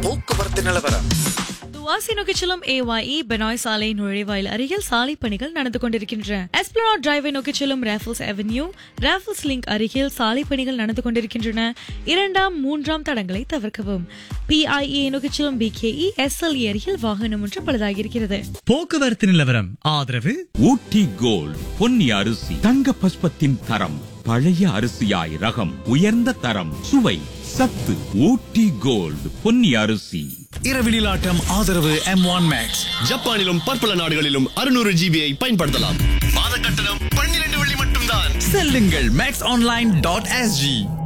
போக்குவரத்து நிலவரம் துவாசி நோக்கி செல்லும் ஏவாஇ பெனாய் சாலை நுழைவாயில் அருகில் சாலை பணிகள் நடந்து கொண்டிருக்கின்றன எஸ்பிளனாட் டிரைவை நோக்கி செல்லும் ராஃபல்ஸ் அவென்யூ ராஃபல்ஸ் லிங்க் அருகில் சாலை பணிகள் நடந்து கொண்டிருக்கின்றன இரண்டாம் மூன்றாம் தடங்களை தவிர்க்கவும் பிஐஏ நோக்கி செல்லும் பிகேஇ எஸ்எல்இ அருகில் வாகனம் ஒன்று பழுதாகியிருக்கிறது போக்குவரத்து நிலவரம் ஆதரவு ஊட்டி கோல்ட் பொன்னி அரிசி தங்க பஸ்பத்தின் தரம் பழைய அரிசியாய் ரகம் உயர்ந்த தரம் சுவை சத்து ஊட்டி கோல்ட் பொன்னி அரிசி இரவினில் ஆட்டம் ஆதரவு எம் ஒன் மேக்ஸ் ஜப்பானிலும் பற்பல நாடுகளிலும் அறுநூறு ஜிபியை பயன்படுத்தலாம் மாத கட்டணம் பன்னிரண்டு வெள்ளி மட்டும்தான் செல்லுங்கள் மேக்ஸ் ஆன்லைன் டாட் எஸ்ஜி